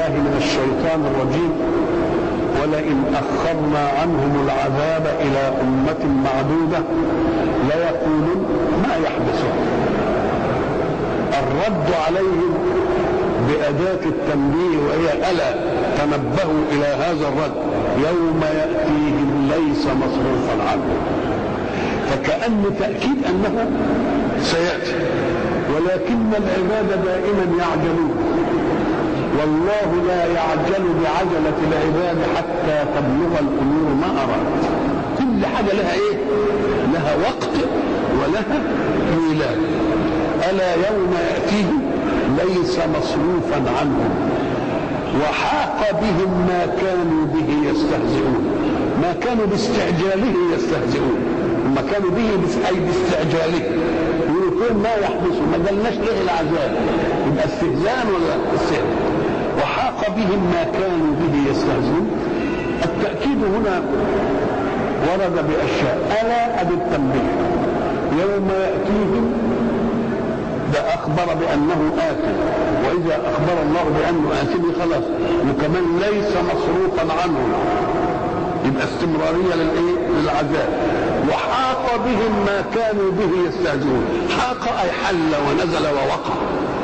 بالله من الشيطان الرجيم ولئن أخرنا عنهم العذاب إلى أمة معدودة ليقولن ما يحدثون الرد عليهم بأداة التنبيه وهي ألا تنبهوا إلى هذا الرد يوم يأتيهم ليس مصروفا عنهم فكأن تأكيد أنه سيأتي ولكن العباد دائما يعجلون والله لا يعجل بعجلة العباد حتى تبلغ الأمور ما أراد كل حاجة لها إيه لها وقت ولها ميلاد ألا يوم يأتيهم ليس مصروفا عنهم وحاق بهم ما كانوا به يستهزئون ما كانوا باستعجاله يستهزئون ما كانوا به أي باستعجاله يقولون ما يحدث ما قالناش ليه العذاب يبقى استهزاء ولا استهزاء وحاق بهم ما كانوا به يستهزئون التأكيد هنا ورد بأشياء ألا أبي التنبيه يوم يأتيهم ده أخبر بأنه آتي وإذا أخبر الله بأنه آتي خلاص وكمان ليس مصروفا عنه يبقى استمرارية للإيه؟ للعذاب وحاق بهم ما كانوا به يستهزئون حاق أي حل ونزل ووقع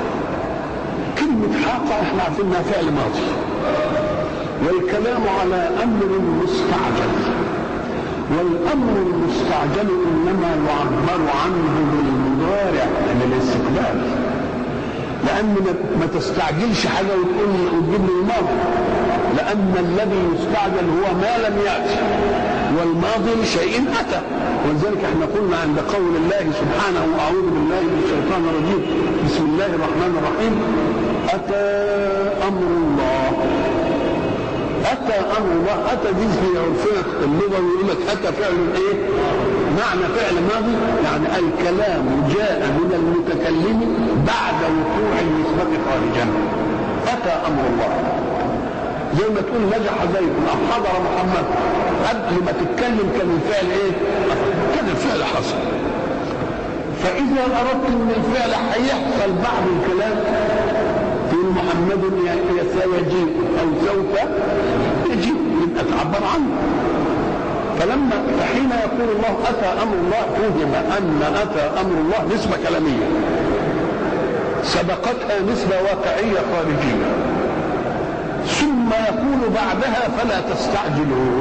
كلمة حاق احنا عارفين انها فعل ماضي والكلام على أمر مستعجل والأمر المستعجل إنما يعبر عنه بالمضارع للاستقبال لأن ما تستعجلش حاجة وتقول وتجيب لي الماضي لأن الذي يستعجل هو ما لم يأتي والماضي لشيء أتى ولذلك احنا قلنا عند قول الله سبحانه وأعوذ بالله من الشيطان الرجيم بسم الله الرحمن الرحيم أتى أمر الله أتى أمر الله أتى دي هي عرفية اللغة ويقول لك أتى فعل إيه؟ معنى فعل ماضي يعني الكلام جاء من المتكلم بعد وقوع النسبة خارجا أتى أمر الله زي ما تقول نجح زيد أو حضر محمد قبل ما تتكلم كان الفعل إيه؟ كان الفعل حصل فإذا أردت أن الفعل هيحصل بعد الكلام تقول محمد سيجيء أو سوف يجيء يبقى تعبر عنه فلما فحين يقول الله أتى أمر الله فهم أن أتى أمر الله نسبة كلامية سبقتها نسبة واقعية خارجية ثم يقول بعدها فلا تستعجلوا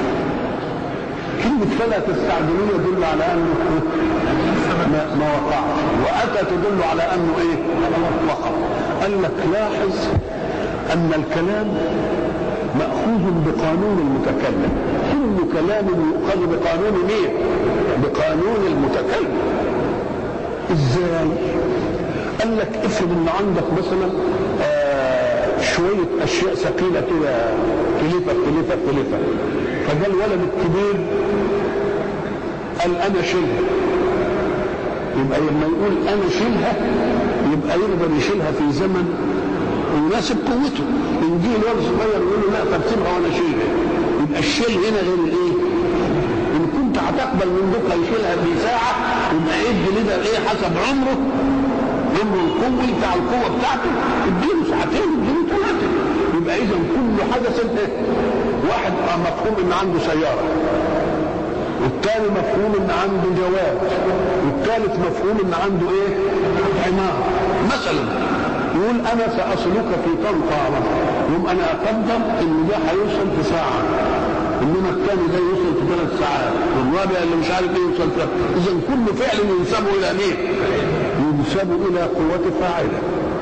كلمة فلا تستعجلوا يدل على أنه ما, ما وقعش وأتى تدل على أنه إيه وقع قال لك لاحظ أن الكلام مأخوذ بقانون المتكلم كل كلام يؤخذ بقانون مين بقانون المتكلم ازاي قال لك افرض ان عندك مثلا آه شوية اشياء ثقيلة كده تلفة تلفة تلفة فجاء الولد الكبير قال انا شيلها يبقى لما يقول انا شيلها يبقى يقدر يشيلها في زمن ويناسب قوته يجي الولد صغير يقول له لا طب سيبها وانا اشيلها يبقى الشيل هنا غير الايه؟ ان كنت هتقبل من بكره يشيلها في ساعه يبقى ادي لده ايه حسب عمره عمره القوي بتاع القوه بتاعته اديله ساعتين اديله ثلاثه يبقى اذا كل حدث ايه؟ واحد مفهوم ان عنده سياره والثاني مفهوم ان عنده جواد والثالث مفهوم ان عنده ايه؟ حمار مثلا يقول انا ساصلك في طنطا يوم انا اقدر ان ده هيوصل في ساعه انما الثاني ده يوصل في ثلاث ساعات والرابع اللي مش عارف ايه يوصل في اذا كل فعل ينسب الى مين؟ ينسب الى قوه فاعله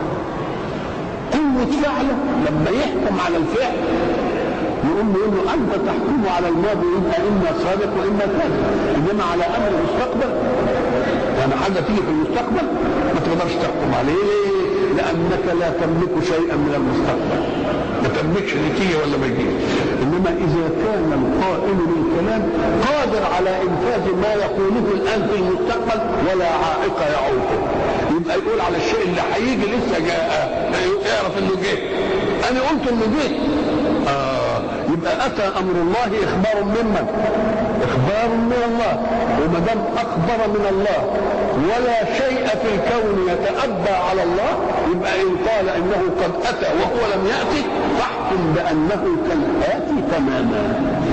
قوه فعله لما يحكم على الفعل يقوم يقول له انت تحكم على الماضي يبقى اما صادق واما كاذب انما على امر المستقبل يعني حاجه تيجي في المستقبل ما تقدرش تحكم عليه ليه؟ لانك لا تملك شيئا من المستقبل ما تملكش نتيجه ولا ما يجيش انما اذا كان القائل للكلام قادر على انفاذ ما يقوله الان في المستقبل ولا عائق يعوقه يبقى يقول على الشيء اللي هيجي لسه جاء يعرف انه جه انا قلت انه جه اه يبقى اتى امر الله اخبار ممن اخبار من الله وما دام اخبر من الله ولا شيء في الكون يتأبى على الله يبقى ان قال انه قد اتى وهو لم ياتي فاحكم بانه كالاتي تماما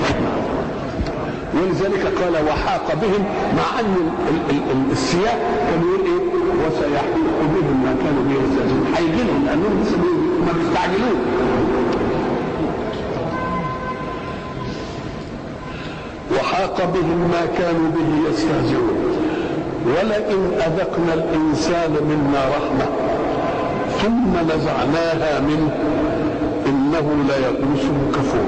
ولذلك قال وحاق بهم مع ان ال- ال- ال- السياق كان يقول ايه وسيحيق بهم ما كانوا به يستهزئون هيجي لهم لانهم لسه بي- ما بيستعجلون وحاق بهم ما كانوا به يستهزئون ولئن اذقنا الانسان منا رحمه ثم نزعناها منه انه ليئوس كفور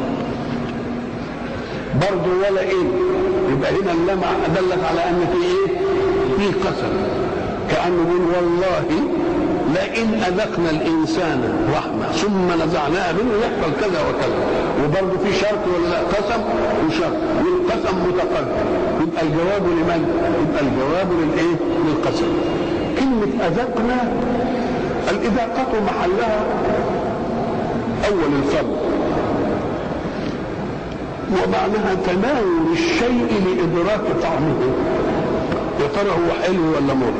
برضه ولا ايه يبقى هنا اللمع دلت على ان في ايه في قسم كانه يقول والله لئن اذقنا الانسان رحمه ثم نزعناها منه يحصل كذا وكذا وبرضه في شرط ولا لا قسم وشرط والقسم متقدم يبقى الجواب لمن؟ يبقى الجواب للايه؟ للقسم كلمه اذقنا الاذاقه محلها اول الفم ومعناها تناول الشيء لإدراك طعمه يا ترى هو حلو ولا مر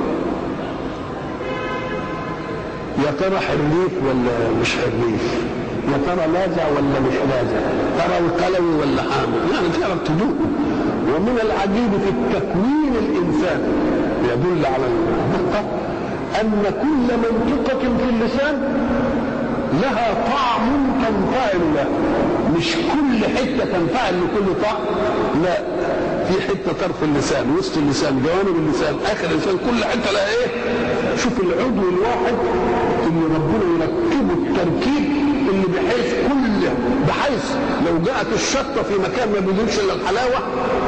يا ترى حريف ولا مش حريف يا ترى لاذع ولا مش لاذع ترى القلوي ولا حامل يعني تعرف تدوقه ومن العجيب في التكوين الإنساني يدل على الدقة أن كل منطقة في اللسان لها طعم تنفعل له مش كل حتة تنفعل لكل طعم لا في حتة طرف اللسان وسط اللسان جوانب اللسان آخر اللسان كل حتة لها إيه شوف العضو الواحد اللي ربنا يركبه التركيب اللي بحيث كل بحيث لو جاءت الشطة في مكان ما بيدوش إلا الحلاوة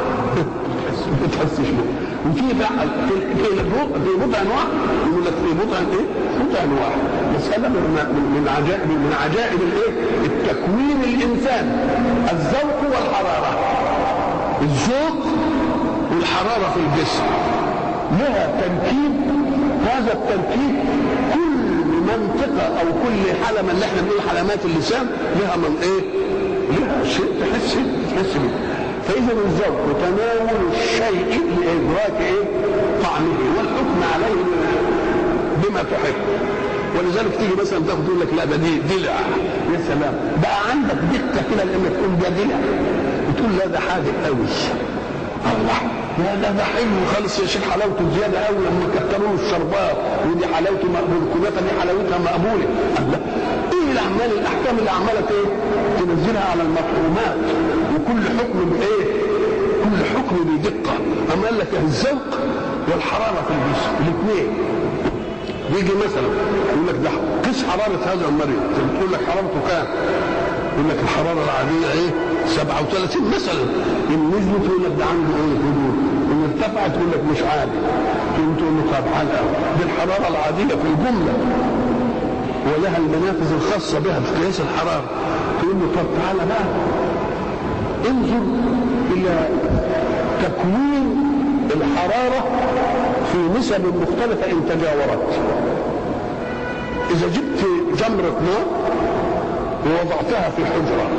ما تحسش بيه وفي بقى في في البضع- في بضع واحد يقول لك في بضع ايه؟ بضع واحد مسألة من من- من عجائب من عجائب الايه؟ التكوين الانساني الذوق والحرارة الذوق والحرارة في الجسم لها تركيب هذا التركيب كل منطقة أو كل حلمة اللي احنا بنقول حلمات اللسان لها من إيه؟ لها شيء تحس تحس به فإذا الذوق تناول الشيء لإدراك إيه؟ طعمه والحكم عليه بما تحب ولذلك تيجي مثلا تاخد تقول لك لا ده دي دلع يا سلام بقى عندك دقه كده لما تقول ده دلع وتقول لا ده حادق قوي الله لا ده ده حلو خالص يا شيخ حلاوته زياده قوي لما كتروا له الشربات ودي حلاوته مقبوله الكنافه دي حلاوتها مقبوله الله ايه الاعمال الاحكام اللي عماله ايه تنزلها على المفهومات وكل حكم بايه كل حكم بدقه اما قال لك الذوق والحراره في الجسم الاثنين يجي مثلا يقول لك ده قيس حراره هذا المريض تقول لك حرارته كام؟ يقول لك الحراره العاديه ايه؟ 37 مثلا ان نزلت يقول لك ده عنده ايه هدوء ان ارتفعت يقول لك مش عادي تقوم تقول له طب حلقه دي الحراره العاديه في الجمله ولها المنافذ الخاصه بها في قياس الحراره تقول له طب تعالى بقى انظر الى تكوين الحراره في نسب مختلفه ان تجاورت اذا جبت جمره نار ووضعتها في حجره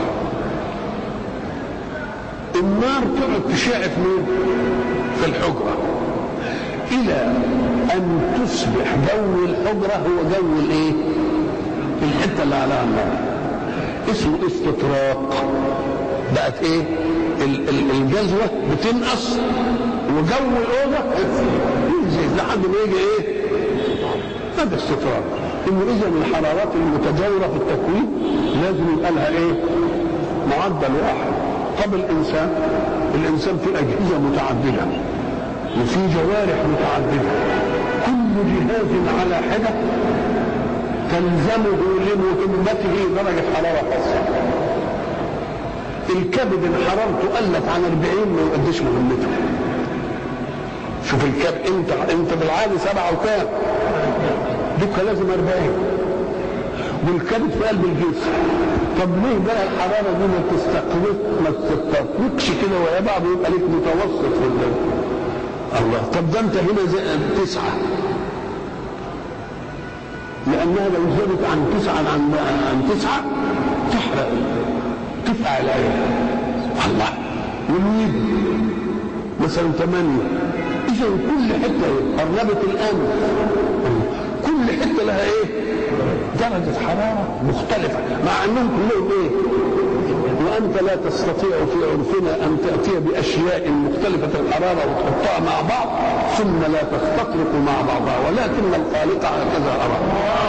النار تقعد تشع في مين؟ في الحجره الى ان تصبح جو الحجره هو جو الايه؟ الحته اللي عليها النار اسمه استطراق بقت ايه؟ ال- ال- الجزوه بتنقص وجو الاوضه ينزل لحد ما يجي ايه؟ هذا استطراق انه اذا الحرارات المتجاوره في التكوين لازم يبقى لها ايه؟ معدل واحد طب الانسان الانسان في اجهزه متعدده وفي جوارح متعدده كل جهاز على حده تلزمه لمهمته درجه حراره خاصه الكبد ان حرارته قلت عن 40 ما يؤديش مهمته شوف الكبد انت انت بالعادي سبعه وكام دوكا لازم 40 والكبد في قلب الجسم طب ليه بقى الحراره دي ما تستقرق ما تستقرقش كده ويا بعض ويبقى ليك متوسط في الليل الله طب ده انت هنا زي تسعه لانها لو زادت عن تسعه عن عن تسعه تحرق تفعل ايه الله والويد مثلا ثمانية إذا كل حتة قربت الآن كل حتة لها إيه؟ درجة حرارة مختلفة مع أنهم كلهم إيه؟ وأنت لا تستطيع في عرفنا أن تأتي بأشياء مختلفة الحرارة وتحطها مع بعض ثم لا تختلط مع بعضها ولكن الخالق هكذا أرى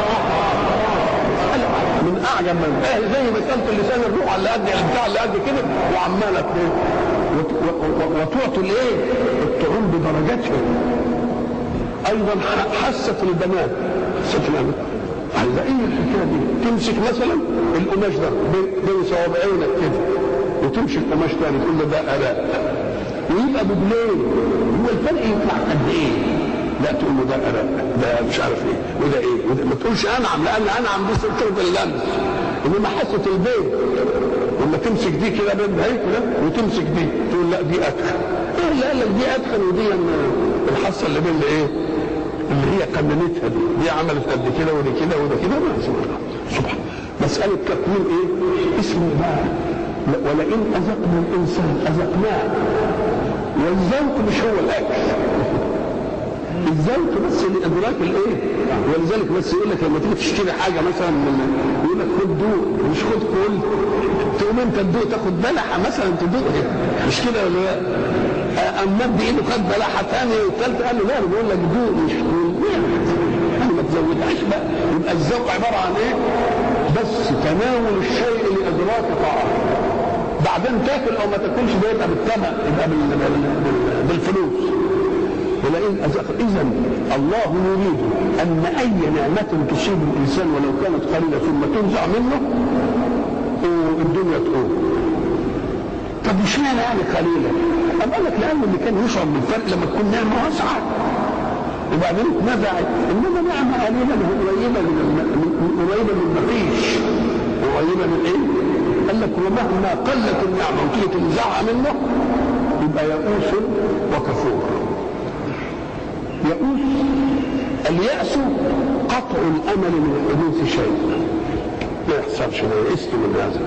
من اعجب من زي مساله اللسان الروح اللي قد البتاع اللي قد كده وعماله وتعطي الايه؟ الطعوم بدرجاتها ايضا حست البنات حست البنات على ايه الحكايه دي؟ تمسك مثلا القماش ده بين صوابعينك كده وتمشي القماش تاني تقول له ده اراء ويبقى بجنيه هو الفرق يطلع قد ايه؟ لا تقول له ده اراء ده مش عارف ايه وده ايه وده ما تقولش انعم لان انعم دي سلطه اللمس انما حاسه البيت لما تمسك دي كده بين هيك وتمسك دي تقول لا دي ادخن ايه اللي قال لك دي ادخن ودي الحاسه اللي بين ايه اللي هي قننتها دي دي عملت قد كده ودي كده وده كده سبحان مسألة تكوين ايه؟ اسمه بقى ولئن أذقنا الإنسان أذقناه والذوق مش هو الأكل الذوق بس لادراك الايه ولذلك بس يقول لك لما تيجي تشتري حاجه مثلا من يقول لك خد دوق مش خد كل تقوم انت تدوق تاخد بلحه مثلا تدوقها مش كده ولا لا؟ اما ادي ايده خد بلحه ثانيه والثالثه قال له لا انا بقول لك دوق مش كل يعني ما تزودهاش بقى يبقى الذوق عباره عن ايه؟ بس تناول الشيء لادراك طعامه بعدين تاكل او ما تاكلش ده يبقى بالثمن يبقى بالفلوس ولئن أذق إذا الله يريد أن أي نعمة تصيب الإنسان ولو كانت قليلة ثم تنزع منه الدنيا تقوم طب مش معنى يعني قليلة؟ أم قال لك لأن اللي كان يشعر بالفرق لما تكون نعمة واسعة وبعدين اتنزعت إنما نعمة قليلة قريبة من قريبة من مفيش قريبة من إيه؟ قال لك ومهما قلت النعمة وتيجي تنزعها منه يبقى يئوس وكفور يئوس اليأس قطع الأمل من حدوث شيء ما يحصلش ما يئست من هذا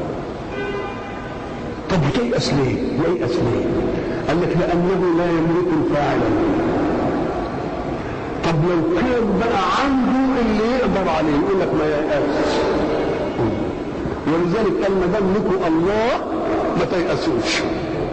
طب تيأس ليه؟ ييأس ليه؟ قال لك لأنه لا يملك الفاعل طب لو كان بقى عنده اللي يقدر عليه يقول لك ما ييأس ولذلك قال ما دام لكم الله ما تيأسوش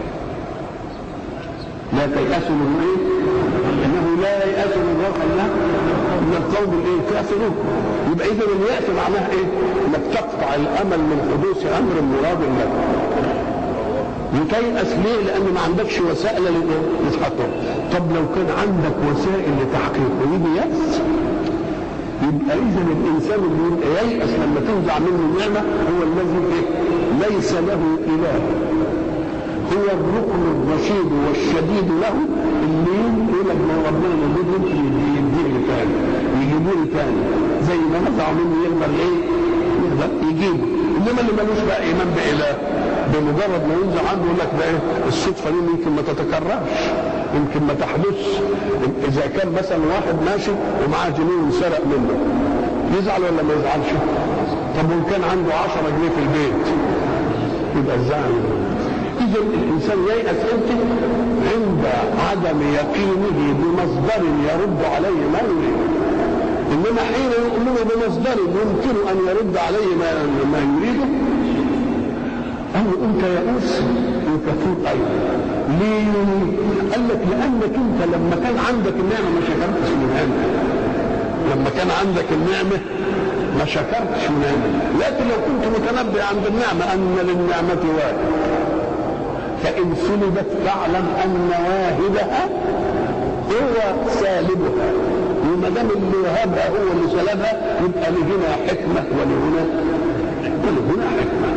لا تيأسوا من ايه؟ انه لا ييأس من روح الله من القوم الايه؟ الكافرون يبقى اذا اليأس معناه ايه؟ انك تقطع الامل من حدوث امر مراد لك وتيأس ليه؟ لان ما عندكش وسائل لتحققه طب لو كان عندك وسائل لتحقيقه يجي يأس يبقى اذا الانسان اللي يبقى ييأس لما تنزع منه النعمه هو الذي ايه؟ ليس له اله هو الركن الرشيد والشديد له اللي يقول لك ما ربنا موجود ممكن يديه لي تاني يجيبوه لي تاني زي ما نزعوا منه يقدر ايه؟ يقدر يجيبه انما اللي ملوش بقى ايمان باله بمجرد ما ينزع عنده يقول لك ده ايه؟ الصدفه دي يمكن ما تتكررش يمكن ما تحدث اذا كان مثلا واحد ماشي ومعاه جنيه وانسرق منه يزعل ولا ما يزعلش؟ طب وان كان عنده 10 جنيه في البيت يبقى الزعل اذا الانسان ييأس امتى؟ عند عدم يقينه بمصدر يرد عليه ما يريد انما حين يؤمن بمصدر يمكن ان يرد عليه ما ما يريده قال له انت يئوس وكفور ايضا ليه؟ قال لك لانك انت لما كان عندك النعمه ما شكرتش منها لما كان عندك النعمه ما شكرتش منها لكن لو كنت متنبئ عند النعمه ان للنعمه واحد فإن سلبت فاعلم أن واهبها هو سالبها وما دام اللي وهبها هو اللي سلبها يبقى لهنا حكمة ولهنا ولهنا حكمة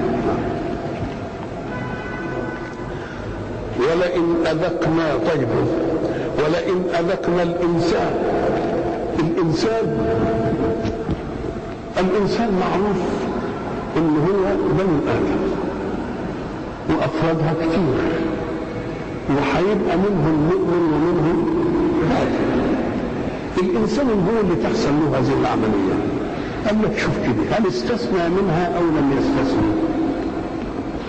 ولئن أذقنا طيب ولئن أذقنا الإنسان الإنسان الإنسان معروف إن هو بني آدم وافرادها كتير وهيبقى منهم مؤمن ومنهم كافر الانسان هو اللي تحصل له هذه العمليه قال لك شوف كده هل استثنى منها او لم يستثني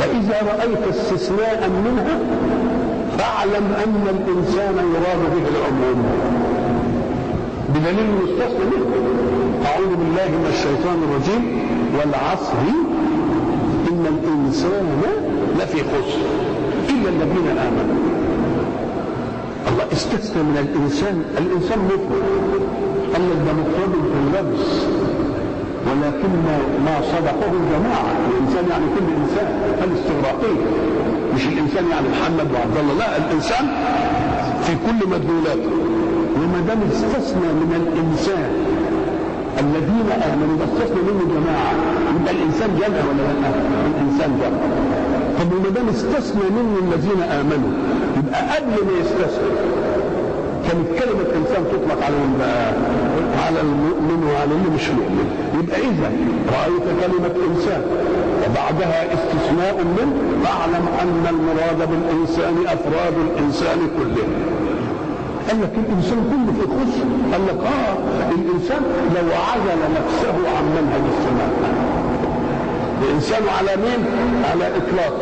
فإذا رأيت استثناء منها فاعلم أن الإنسان يراد به العموم بدليل مستثنى منه أعوذ بالله من الشيطان الرجيم والعصر إن الإنسان لفي خسر إلا الذين آمنوا الله استثنى من الإنسان الإنسان مفرد قال لك ده مفرد في اللبس ولكن ما صدقه الجماعة الإنسان يعني كل إنسان الاستغراقية مش الإنسان يعني محمد وعبد الله لا الإنسان في كل مدلولاته وما دام استثنى من الإنسان الذين آمنوا استثنى منه جماعة يبقى الإنسان جمع ولا لا؟ الإنسان جمع طب وما دام استثنى منه الذين آمنوا يبقى قبل ما يستثنى كانت كلمة إنسان تطلق على من بقى؟ على المؤمن وعلى اللي مش مؤمن يبقى إذا رأيت كلمة إنسان وبعدها استثناء منه فاعلم أن المراد بالإنسان أفراد الإنسان كله قال لك الانسان كله في خسر قال لك اه الانسان لو عزل نفسه عن منهج السماء الانسان على مين على اطلاق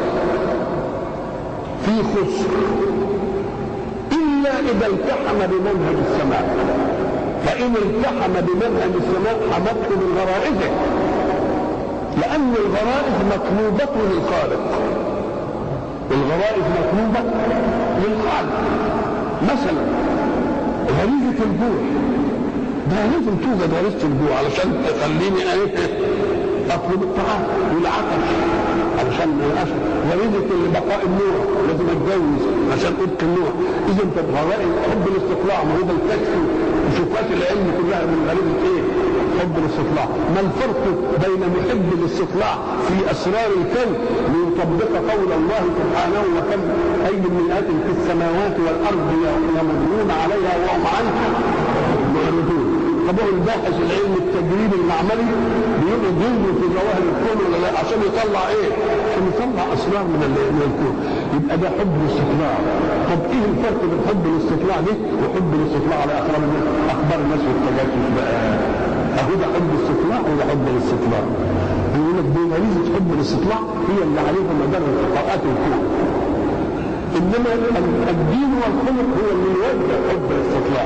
في خسر الا اذا التحم بمنهج السماء فان التحم بمنهج السماء حمته من غرائزه لان الغرائز مطلوبه للخالق الغرائز مطلوبه للخالق مثلا غريزة الجوع ده لازم توجد غريزة الجوع علشان تخليني ايه اطلب الطعام والعطش علشان اشرب غريزة بقاء النوع لازم اتجوز عشان قلت النوع اذا انت غرائز حب الاستطلاع ما هو ده الكشف وشوفات العلم كلها من غريزة ايه؟ حب الاستطلاع ما الفرق بين محب الاستطلاع في اسرار الكون ليطبق قول الله سبحانه وكم اي من ات في السماوات والارض يمرون عليها وهم عنها معرضون طب هو الباحث العلمي التجريبي المعملي بيقعد ينظر في ظواهر الكون ولا لا عشان يطلع ايه؟ عشان يطلع اسرار من من الكون يبقى ده حب الاستطلاع طب ايه الفرق بين حب الاستطلاع دي وحب الاستطلاع على اخبار الناس اخبار الناس والتجسس بقى اهو ده حب الاستطلاع وده حب الاستطلاع بيقول لك دي غريزه حب الاستطلاع هي اللي عليها مدار الفقاءات الكون انما الدين والخلق هو اللي يوجه حب الاستطلاع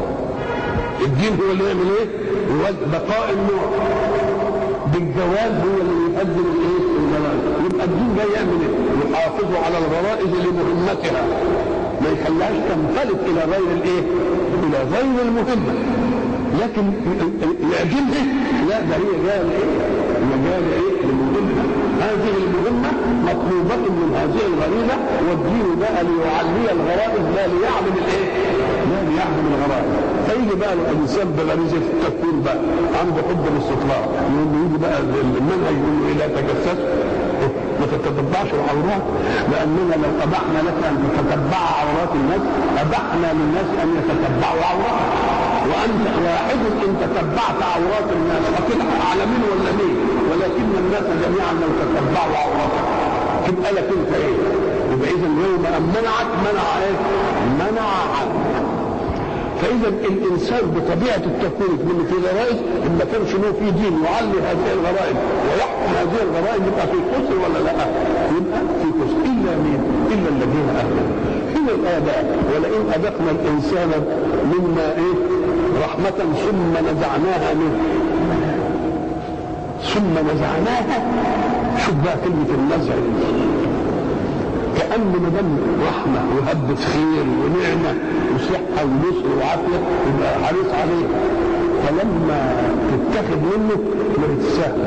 الدين هو اللي يعمل ايه؟ يوجه بقاء النوع بالجواز هو اللي يقدم الايه؟ الجواز يبقى الدين ده يعمل ايه؟ يحافظ على الغرائز لمهمتها ما يخليهاش تنفلت الى غير الايه؟ الى غير المهمه لكن يعجبها لا ده هي جايه لايه؟ هي جايه لايه؟ لمهمه هذه المهمه مطلوبه من هذه الغريزه والدين بقى ليعلي الغرائز لا ليعلم الايه؟ لا ليعلم الغرائز فيجي بقى الانسان بغريزه التكوين بقى عنده حب الاستطلاع يقول له يجي بقى المنهج يقول له ايه لا تجسس ما تتتبعش العورات لاننا لو ابحنا لك ان تتبع عورات الناس ابحنا للناس ان يتتبعوا عورات وانت واحد ان تتبعت عورات الناس فطلع على مين ولا مين ولكن الناس جميعا لو تتبعوا عوراتك تبقى لك انت ايه؟ يبقى اذا يوم ان منعك منع ايه؟ منع عنك فاذا الانسان بطبيعه التكوين من في غرائز ان ما كانش له في دين يعلي هذه الغرائز ويحكم هذه الغرائز يبقى في خسر ولا لا؟ يبقى في خسر الا مين؟ الا الذين امنوا هنا الاداء ولئن اذقنا الانسان منا ايه؟ رحمة ثم نزعناها منه ثم نزعناها شوف بقى كلمة النزع كأن ما دام رحمة وهبة خير ونعمة وصحة ونصر وعافية يبقى حريص عليه فلما تتاخد منه ما بتسهل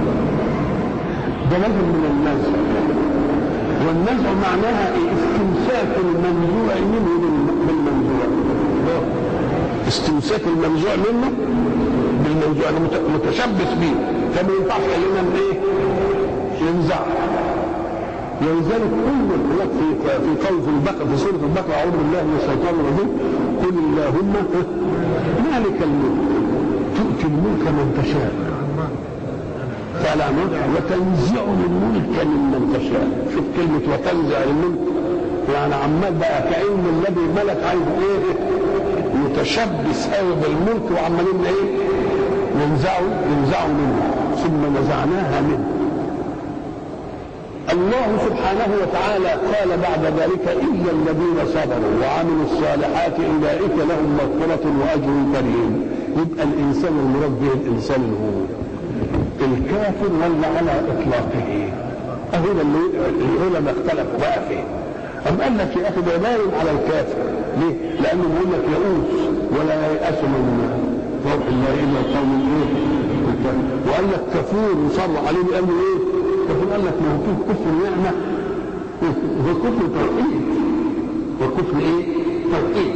ده لازم من النزع والنزع معناها إيه؟ استمساك المنزوع منه بالمنزوع استمساك المنزوع منه بالمنزوع انا متشبث بيه فما ينفعش علينا من ايه؟ ينزع ولذلك كل هناك في في قول في البقره في سوره البقره اعوذ بالله من الشيطان الرجيم قل اللهم مالك الملك تؤتي الملك من تشاء فعلى وتنزع الملك ممن تشاء شوف كلمه وتنزع الملك يعني عمال بقى كأن الذي ملك عايز ايه متشبث قوي بالملك وعمالين ايه ينزعوا ينزعوا منه ثم نزعناها منه الله سبحانه وتعالى قال بعد ذلك إلا الذين صبروا وعملوا الصالحات أولئك لهم مغفرة وأجر كريم يبقى الإنسان المراد به الإنسان هو الكافر ولا على إطلاقه أهو ده اللي العلماء اختلفوا بقى فيه أم قال لك يا أخي ده باين على الكافر ليه؟ لأنه بيقول لك يئوس ولا ييأس من روح الله إلا القوم الإيه؟ وقال لك كفور وصر عليه قال له إيه؟ كفور قال لك ما هو فيه كفر نعمة وكفر توحيد وكفر إيه؟ توحيد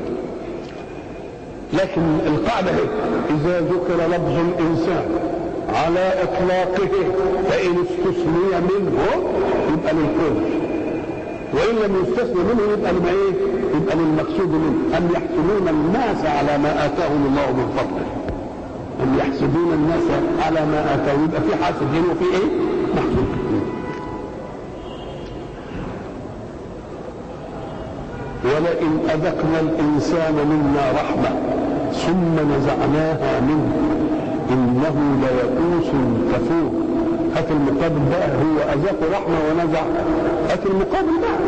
لكن القاعدة هي إذا ذكر لفظ الإنسان على إطلاقه فإن استثني منه يبقى للكل وإن لم يستثني منه يبقى لما إيه؟ يبقى للمقصود منه أم يحسدون الناس على ما آتاهم الله من فضله أم يحسدون الناس على ما آتاهم يبقى في حاسدين وفي إيه؟ محسود ولئن أذقنا الإنسان منا رحمة ثم نزعناها منه إنه ليئوس كفور هات المقابل بقى هو أذاق رحمة ونزع هات المقابل بقى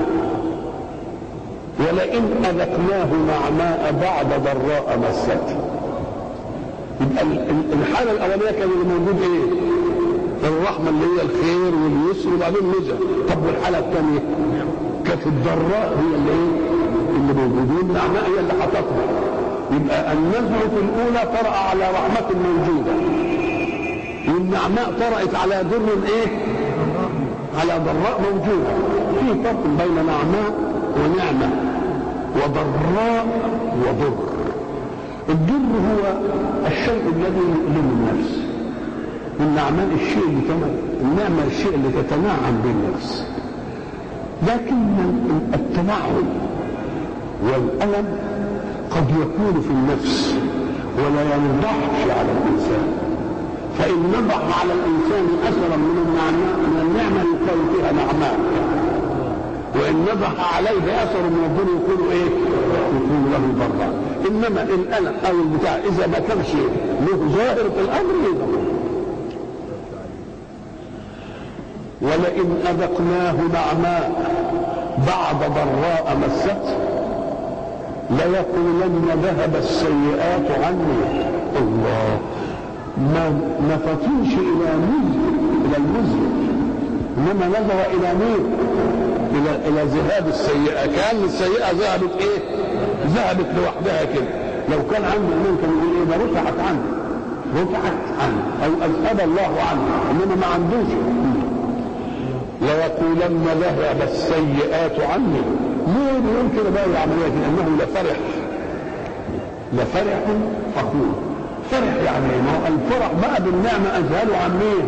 ولئن أذقناه نعماء بعد ضراء مسته يبقى الحالة الأولانية كان اللي موجود إيه؟ الرحمة اللي هي الخير واليسر وبعدين نزع طب والحالة الثانية كانت الضراء هي اللي ايه؟ اللي موجودين النعماء هي اللي حطتها يبقى النزع في الأولى طرأ على رحمة موجودة والنعماء طرأت على ضر ايه؟ على ضراء موجودة في فرق بين نعماء ونعمة وضراء وضر الضر هو الشيء الذي يؤلم النفس النعماء الشيء اللي تمام النعمة الشيء اللي تتنعم بالنفس لكن التنعم والألم قد يكون في النفس ولا ينضحش على الإنسان فإن نضح على الإنسان أثرا من النعماء من النعمة يقال فيها نعماء وإن نضح عليه أثر من الضر يكون إيه؟ يكون له ضرا إنما الألم أو البتاع إذا ما كانش له ظاهر في الأمر يضر ولئن أذقناه نعماء بعد ضراء مسته ليقولن ذهب السيئات عني الله ما ما فطنش الى مزر الى المزر انما نظر الى مين الى الى ذهاب السيئه كان السيئه ذهبت ايه ذهبت لوحدها كده لو كان عنده ممكن يقول ايه ده رفعت عنه رفعت عنه او اذهب الله عنه انما ما عندوش ليقولن ذهب السيئات عني ليه بيقول كده بقى العمليه دي انه لفرح لفرح فخور فرح يعني ما هو الفرح بقى بالنعمه اجهله عن مين؟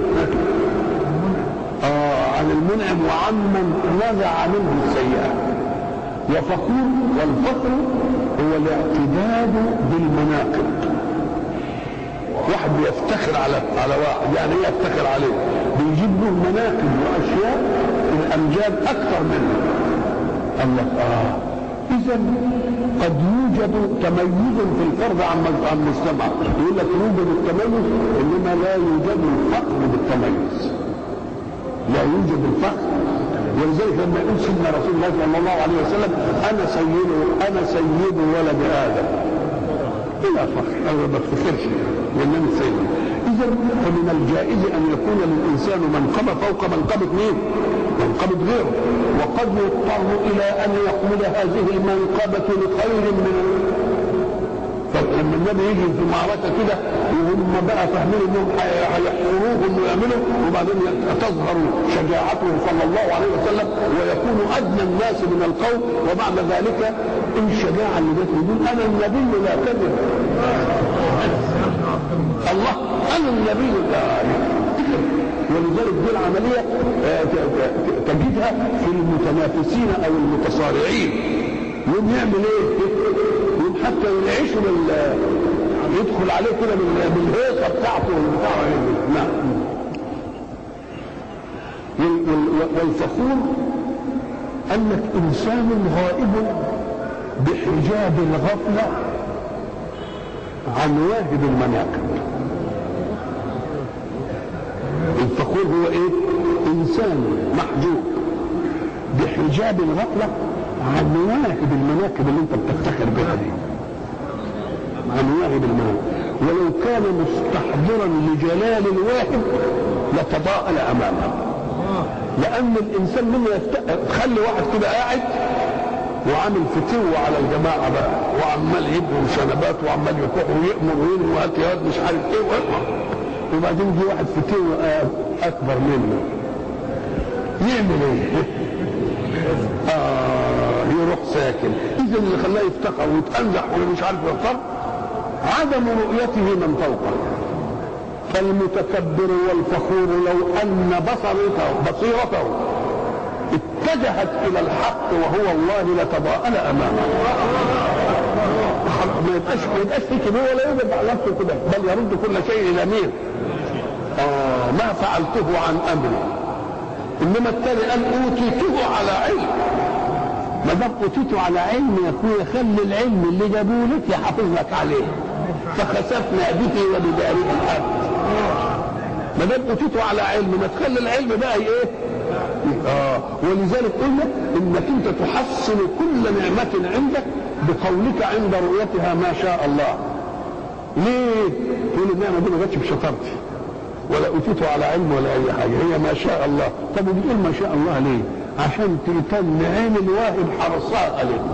اه عن المنعم وعمن نزع منه السيئه وفخور والفخر هو الاعتداد بالمناقب واحد بيفتخر على على واحد يعني ايه يفتخر عليه بيجيب له مناقب واشياء الامجاد اكثر منه الله اه اذا قد يوجد تميز في الفرد عن عن المجتمع يقول لك يوجد التميز انما لا يوجد الفخر بالتميز لا يوجد الفخر ولذلك لما يقول سيدنا رسول الله صلى الله عليه وسلم انا سيد انا سيد ولد ادم بلا فخر انا ما بفتخرش لانني سيد اذا فمن الجائز ان يكون للانسان منقبه فوق منقبه مين؟ منقبه غيره وقد يضطر الى ان يقول هذه المنقبه لخير من فلما النبي يجي في معركه كده وهم بقى فاهمين انهم هيحصروهم ويعملوا وبعدين تظهر شجاعته صلى الله عليه وسلم ويكون ادنى الناس من القوم وبعد ذلك الشجاعه اللي جت يقول انا النبي لا كذب الله انا النبي لا ولذلك دي العمليه تجدها في المتنافسين او المتصارعين يوم يعمل ايه؟ يوم حتى ينعشوا بال يدخل عليه كده بالهيصه بتاعته بتاعه نعم والفخور انك انسان غائب بحجاب الغفله عن واهب المناقب الفخور هو ايه؟ انسان انسان محجوب بحجاب الغفله عن مواهب المناكب اللي انت بتفتخر بها دي عن مواهب المناكب ولو كان مستحضرا لجلال الواهب لتضاءل امامه لان الانسان منه يست... خلي واحد كده قاعد وعامل فتوة على الجماعة بقى وعمال يبهم شنبات وعمال يكح ويأمر وينهي وهات يا واد مش عارف ايه ويأمر وبعدين جه واحد فتوة أكبر منه يعمل ايه؟ آه يروح ساكن إذا اللي خلاه يفتخر ويتأنزح ومش عارف يختار عدم رؤيته من فوقه فالمتكبر والفخور لو أن بصرته بصيرته اتجهت الى الحق وهو الله لتضاءل امامه ما يبقاش ما يبقاش في كبير ولا يوجد على نفسه كده بل يرد كل شيء الى مين؟ آه ما فعلته عن امري انما الثاني قال اوتيته على علم ما دام اوتيته على علم يا اخويا خلي العلم اللي جابوه لك يحافظ لك عليه فخسفنا به وبداره الارض ما دام اوتيته على علم ما تخلي العلم بقى ايه؟ آه ولذلك قلنا انك انت تحسن كل نعمة عندك بقولك عند رؤيتها ما شاء الله ليه تقول النعمة دي ما جاتش بشطارتي ولا أوتيته على علم ولا أي حاجة هي ما شاء الله طب وبتقول ما شاء الله ليه عشان تتم عين الواهب حرصها لك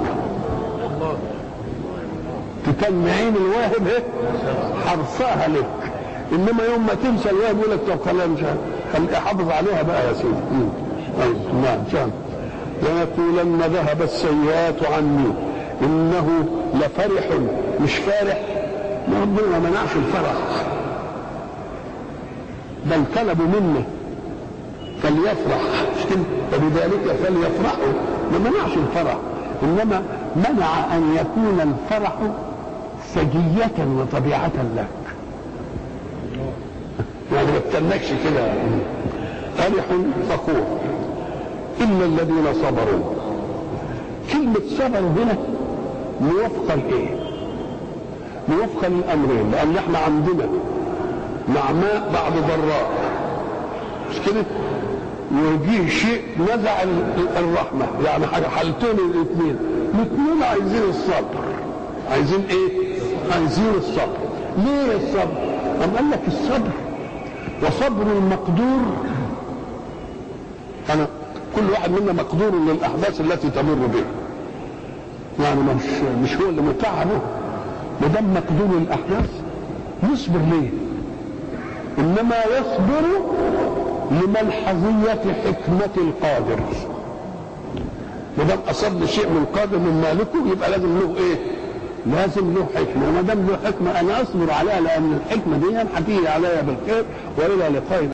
تتم عين الواهب ايه حرصها لك انما يوم ما تنسى الواهب يقول لك طب خليها مش خلي احافظ عليها بقى يا سيدي طيب نعم شان ليقولن ذهب السيئات عني انه لفرح مش فارح ما ربنا ما منعش الفرح بل طلبوا منه فليفرح مش كده فبذلك فليفرحوا ما منعش الفرح انما منع ان يكون الفرح سجية وطبيعة لك يعني ما تستنكش كده فرح فخور الا الذين صبروا كلمة صبروا هنا موافقة لايه؟ موافقة للامرين لان احنا عندنا نعماء بعد ضراء مش كده؟ ويجيه شيء نزع الرحمة يعني حاجة حالتين الاثنين الاثنين عايزين الصبر عايزين ايه؟ عايزين الصبر ليه الصبر؟ أم قال لك الصبر وصبر المقدور أنا كل واحد منا مقدور للأحداث التي تمر به يعني مش مش هو اللي متعبه ما دام مقدور للأحداث يصبر ليه؟ إنما يصبر لملحظية حكمة القادر ما دام أصاب شيء من قادر من مالكه يبقى لازم له إيه؟ لازم له حكمة ما دام له حكمة أنا أصبر عليها لأن الحكمة دي هتيجي عليا بالخير وإلى لقاء